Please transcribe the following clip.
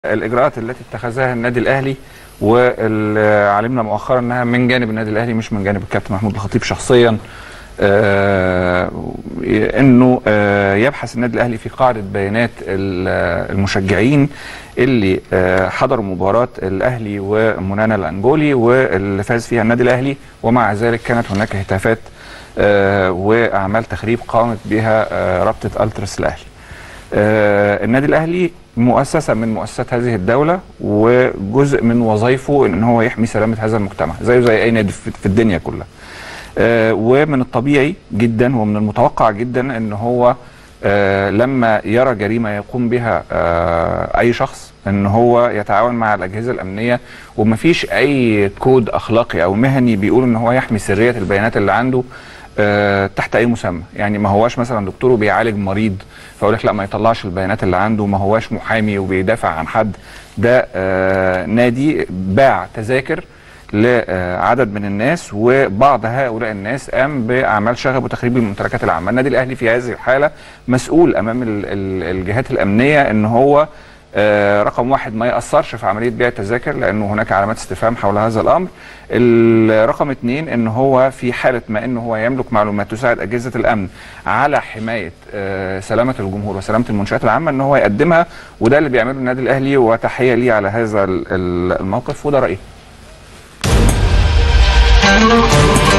الاجراءات التي اتخذها النادي الاهلي واللي علمنا مؤخرا انها من جانب النادي الاهلي مش من جانب الكابتن محمود الخطيب شخصيا آه انه آه يبحث النادي الاهلي في قاعده بيانات المشجعين اللي آه حضروا مباراه الاهلي ومونانا الانجولي واللي فاز فيها النادي الاهلي ومع ذلك كانت هناك هتافات واعمال تخريب قامت بها رابطه الترس الاهلي. النادي الاهلي مؤسسه من مؤسسات هذه الدوله وجزء من وظائفه ان هو يحمي سلامه هذا المجتمع زيه زي اي نادي في الدنيا كلها. آه ومن الطبيعي جدا ومن المتوقع جدا ان هو آه لما يرى جريمه يقوم بها آه اي شخص ان هو يتعاون مع الاجهزه الامنيه ومفيش اي كود اخلاقي او مهني بيقول ان هو يحمي سريه البيانات اللي عنده أه تحت اي مسمى يعني ما هواش مثلا دكتور وبيعالج مريض فاقول لك لا ما يطلعش البيانات اللي عنده ما هواش محامي وبيدافع عن حد ده أه نادي باع تذاكر لعدد من الناس وبعض هؤلاء الناس قام باعمال شغب وتخريب الممتلكات العامه النادي الاهلي في هذه الحاله مسؤول امام الجهات الامنيه ان هو آه رقم واحد ما يأثرش في عملية بيع التذاكر لأنه هناك علامات استفهام حول هذا الأمر رقم اثنين أن هو في حالة ما أنه هو يملك معلومات تساعد أجهزة الأمن على حماية آه سلامة الجمهور وسلامة المنشآت العامة أن هو يقدمها وده اللي بيعمله النادي الأهلي وتحية ليه على هذا الموقف وده رأيي